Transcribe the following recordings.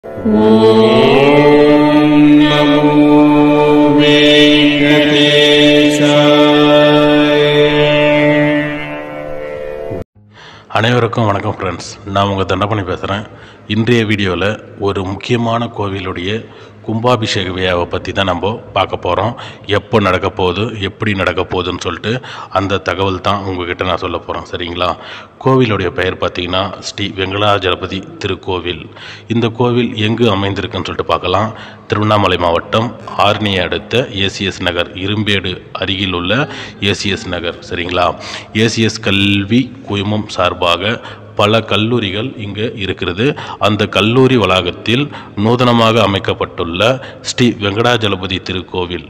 அனைவருக்கும் வணக்கம் ஃப்ரெண்ட்ஸ் நான் உங்கள் தண்டபணி பேசுகிறேன் இன்றைய வீடியோவில் ஒரு முக்கியமான கோவிலுடைய கும்பாபிஷேக விழாவை பற்றி தான் நம்ம பார்க்க போகிறோம் எப்போ நடக்க போகுது எப்படி நடக்க போகுதுன்னு சொல்லிட்டு அந்த தகவல் தான் உங்ககிட்ட நான் சொல்ல போகிறேன் சரிங்களா கோவிலுடைய பெயர் பார்த்தீங்கன்னா ஸ்ரீ வெங்கடாஜலபதி திருக்கோவில் இந்த கோவில் எங்கு அமைந்திருக்குன்னு சொல்லிட்டு பார்க்கலாம் திருவண்ணாமலை மாவட்டம் ஆர்னியை அடுத்த ஏசிஎஸ் நகர் இரும்பேடு அருகில் உள்ள ஏசிஎஸ் நகர் சரிங்களா ஏசிஎஸ் கல்வி குழுமம் சார்பாக பல கல்லூரிகள் இங்கே இருக்கிறது அந்த கல்லூரி வளாகத்தில் நூதனமாக அமைக்கப்பட்டுள்ள ஸ்ரீ வெங்கடாஜலபதி திருக்கோவில்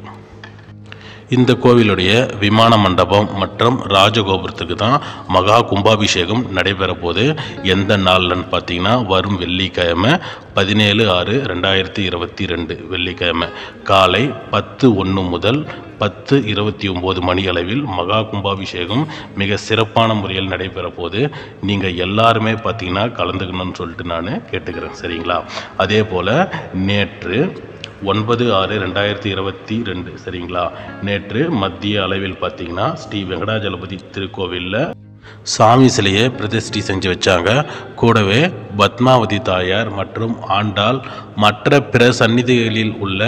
இந்த கோவிலுடைய விமான மண்டபம் மற்றும் ராஜகோபுரத்துக்கு தான் மகா கும்பாபிஷேகம் நடைபெற போது எந்த நாள்லன்னு பார்த்தீங்கன்னா வரும் வெள்ளிக்கிழமை பதினேழு ஆறு ரெண்டாயிரத்தி இருபத்தி ரெண்டு வெள்ளிக்கிழமை காலை பத்து ஒன்று முதல் பத்து இருபத்தி ஒம்பது மணி அளவில் மகா கும்பாபிஷேகம் மிக சிறப்பான முறையில் நடைபெற போது நீங்கள் எல்லாருமே பார்த்தீங்கன்னா கலந்துக்கணும்னு சொல்லிட்டு நான் கேட்டுக்கிறேன் சரிங்களா அதே போல் நேற்று ஒன்பது ஆறு ரெண்டாயிரத்தி இருபத்தி ரெண்டு சரிங்களா நேற்று மத்திய அளவில் பார்த்தீங்கன்னா ஸ்ரீ வெங்கடாஜலபதி திருக்கோவிலில் சாமி சிலையை பிரதிஷ்டி செஞ்சு வச்சாங்க கூடவே பத்மாவதி தாயார் மற்றும் ஆண்டாள் மற்ற பிற சந்நிதிகளில் உள்ள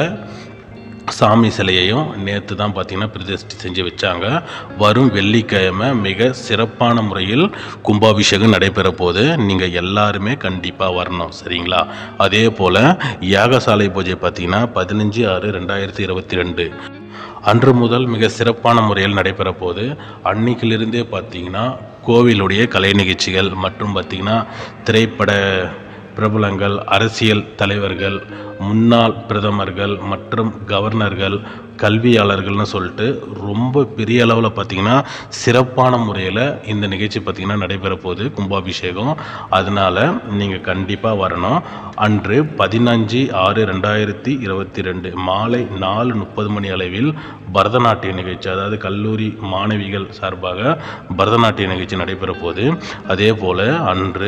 சாமி சிலையையும் நேற்று தான் பார்த்தீங்கன்னா பிரதிஷ்டி செஞ்சு வச்சாங்க வரும் வெள்ளிக்கிழமை மிக சிறப்பான முறையில் கும்பாபிஷேகம் நடைபெற போது நீங்கள் எல்லாருமே கண்டிப்பாக வரணும் சரிங்களா அதே போல் யாகசாலை பூஜை பார்த்தீங்கன்னா பதினஞ்சு ஆறு ரெண்டாயிரத்தி இருபத்தி ரெண்டு அன்று முதல் மிக சிறப்பான முறையில் நடைபெற போது அன்னைக்கிலிருந்தே பார்த்தீங்கன்னா கோவிலுடைய கலை நிகழ்ச்சிகள் மற்றும் பார்த்திங்கன்னா திரைப்பட பிரபலங்கள் அரசியல் தலைவர்கள் முன்னாள் பிரதமர்கள் மற்றும் கவர்னர்கள் கல்வியாளர்கள்னு சொல்லிட்டு ரொம்ப பெரிய அளவில் பார்த்திங்கன்னா சிறப்பான முறையில் இந்த நிகழ்ச்சி பார்த்திங்கன்னா நடைபெற போகுது கும்பாபிஷேகம் அதனால் நீங்கள் கண்டிப்பாக வரணும் அன்று பதினஞ்சு ஆறு ரெண்டாயிரத்தி இருபத்தி ரெண்டு மாலை நாலு முப்பது மணி அளவில் பரதநாட்டிய நிகழ்ச்சி அதாவது கல்லூரி மாணவிகள் சார்பாக பரதநாட்டிய நிகழ்ச்சி நடைபெற போகுது அதே போல் அன்று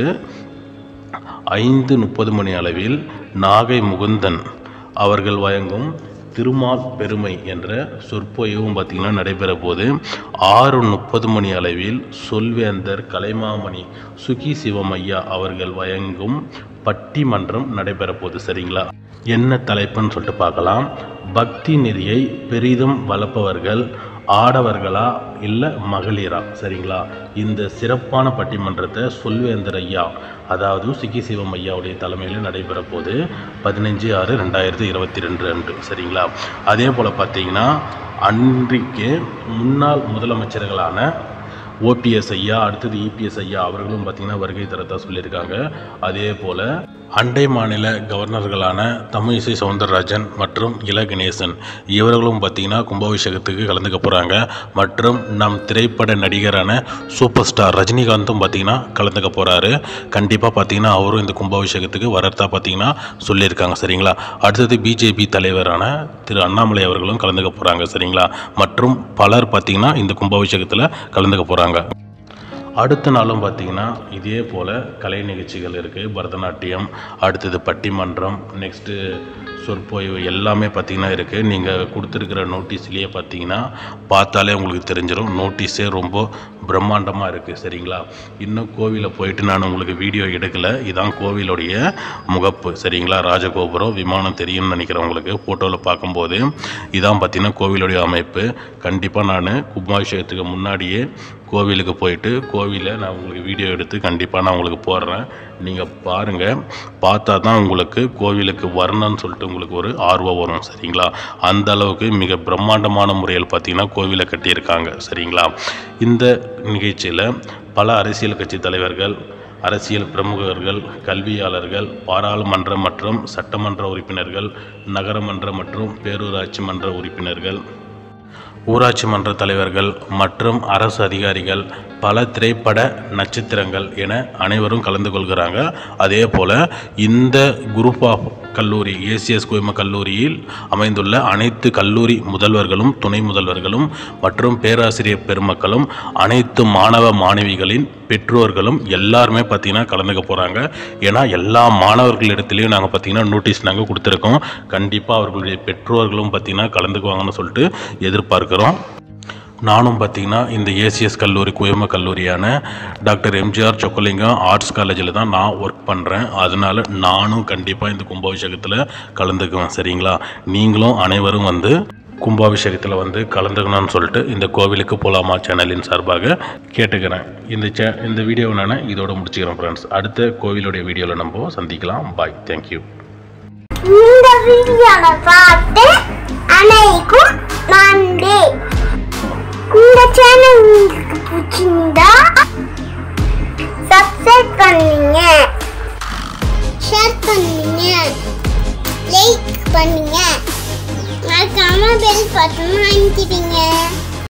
ஐந்து முப்பது மணி அளவில் நாகை முகுந்தன் அவர்கள் வழங்கும் திருமால் பெருமை என்ற சொற்பொழிவும் பார்த்திங்கன்னா நடைபெற போது ஆறு முப்பது மணி அளவில் சொல்வேந்தர் கலைமாமணி சுகி சிவமையா அவர்கள் வழங்கும் பட்டிமன்றம் நடைபெற போகுது சரிங்களா என்ன தலைப்புன்னு சொல்லிட்டு பார்க்கலாம் பக்தி நெறியை பெரிதும் வளர்ப்பவர்கள் ஆடவர்களா இல்லை மகளிரா சரிங்களா இந்த சிறப்பான பட்டிமன்றத்தை சொல்வேந்தர் ஐயா அதாவது சுகி சிவம் ஐயாவுடைய தலைமையில் நடைபெற போது பதினஞ்சு ஆறு ரெண்டாயிரத்தி இருபத்தி ரெண்டு அன்று சரிங்களா அதே போல் பார்த்தீங்கன்னா அன்றைக்கு முன்னாள் முதலமைச்சர்களான ஓபிஎஸ் ஐயா அடுத்தது இபிஎஸ் ஐயா அவர்களும் பார்த்திங்கன்னா வருகை தரதா சொல்லியிருக்காங்க அதே போல் அண்டை மாநில கவர்னர்களான தமிழிசை சவுந்தரராஜன் மற்றும் இல கணேசன் இவர்களும் பார்த்திங்கன்னா கும்பாபிஷேகத்துக்கு கலந்துக்க போகிறாங்க மற்றும் நம் திரைப்பட நடிகரான சூப்பர் ஸ்டார் ரஜினிகாந்தும் பார்த்திங்கன்னா கலந்துக்க போகிறாரு கண்டிப்பாக பார்த்திங்கன்னா அவரும் இந்த கும்பாபிஷேகத்துக்கு வரதா பார்த்திங்கன்னா சொல்லியிருக்காங்க சரிங்களா அடுத்தது பிஜேபி தலைவரான திரு அண்ணாமலை அவர்களும் கலந்துக்க போகிறாங்க சரிங்களா மற்றும் பலர் பார்த்திங்கன்னா இந்த கும்பாபிஷேகத்தில் கலந்துக்க போகிறாங்க அடுத்த நாளும் பார்த்தீங்கன்னா இதே போல் கலை நிகழ்ச்சிகள் இருக்குது பரதநாட்டியம் அடுத்தது பட்டிமன்றம் நெக்ஸ்ட்டு சொற்பொழிவு எல்லாமே பார்த்திங்கன்னா இருக்குது நீங்கள் கொடுத்துருக்கிற நோட்டீஸ்லேயே பார்த்தீங்கன்னா பார்த்தாலே உங்களுக்கு தெரிஞ்சிடும் நோட்டீஸே ரொம்ப பிரம்மாண்டமாக இருக்குது சரிங்களா இன்னும் கோவிலை போயிட்டு நான் உங்களுக்கு வீடியோ எடுக்கலை இதான் கோவிலுடைய முகப்பு சரிங்களா ராஜகோபுரம் விமானம் தெரியும்னு நினைக்கிறேன் உங்களுக்கு ஃபோட்டோவில் பார்க்கும்போது இதான் பார்த்தீங்கன்னா கோவிலுடைய அமைப்பு கண்டிப்பாக நான் கும்பாபிஷேகத்துக்கு முன்னாடியே கோவிலுக்கு போயிட்டு கோவிலை நான் உங்களுக்கு வீடியோ எடுத்து கண்டிப்பாக நான் உங்களுக்கு போடுறேன் நீங்கள் பாருங்கள் பார்த்தா தான் உங்களுக்கு கோவிலுக்கு வரணும்னு சொல்லிட்டு உங்களுக்கு ஒரு ஆர்வம் வரும் சரிங்களா அந்த அளவுக்கு மிக பிரம்மாண்டமான முறையில் பார்த்தீங்கன்னா கோவிலை கட்டியிருக்காங்க சரிங்களா இந்த நிகழ்ச்சியில் பல அரசியல் கட்சி தலைவர்கள் அரசியல் பிரமுகர்கள் கல்வியாளர்கள் பாராளுமன்ற மற்றும் சட்டமன்ற உறுப்பினர்கள் நகரமன்ற மற்றும் பேரூராட்சி மன்ற உறுப்பினர்கள் ஊராட்சி மன்ற தலைவர்கள் மற்றும் அரசு அதிகாரிகள் பல திரைப்பட நட்சத்திரங்கள் என அனைவரும் கலந்து கொள்கிறாங்க அதே போல் இந்த குரூப் ஆஃப் கல்லூரி ஏசிஎஸ் குழும கல்லூரியில் அமைந்துள்ள அனைத்து கல்லூரி முதல்வர்களும் துணை முதல்வர்களும் மற்றும் பேராசிரியர் பெருமக்களும் அனைத்து மாணவ மாணவிகளின் பெற்றோர்களும் எல்லாருமே பார்த்தீங்கன்னா கலந்துக்க போகிறாங்க ஏன்னா எல்லா மாணவர்களிடத்துலையும் நாங்கள் பார்த்தீங்கன்னா நோட்டீஸ் நாங்கள் கொடுத்துருக்கோம் கண்டிப்பாக அவர்களுடைய பெற்றோர்களும் பார்த்தீங்கன்னா கலந்துக்குவாங்கன்னு சொல்லிட்டு எதிர்பார்க்குறோம் நானும் பார்த்தீங்கன்னா இந்த ஏசிஎஸ் கல்லூரி குயம கல்லூரியான டாக்டர் எம்ஜிஆர் சொக்கலிங்கம் ஆர்ட்ஸ் காலேஜில் தான் நான் ஒர்க் பண்ணுறேன் அதனால நானும் கண்டிப்பாக இந்த கும்பாபிஷேகத்தில் கலந்துக்குவேன் சரிங்களா நீங்களும் அனைவரும் வந்து கும்பாபிஷேகத்தில் வந்து கலந்துக்கணும்னு சொல்லிட்டு இந்த கோவிலுக்கு போலாமா சேனலின் சார்பாக கேட்டுக்கிறேன் இந்த சே இந்த வீடியோவை நான் இதோட முடிச்சுக்கிறேன் ஃப்ரெண்ட்ஸ் அடுத்த கோவிலுடைய வீடியோவில் நம்ம சந்திக்கலாம் பாய் தேங்க்யூ இந்த வீடியோவை பார்த்து அனைக்கும் நன்றி இந்த சேனல் உங்களுக்கு பிடிச்சிருந்தா சப்ஸ்கிரைப் பண்ணுங்க ஷேர் பண்ணுங்க லைக் பண்ணுங்க மறக்காம பெல் பட்டன் அழுத்திடுங்க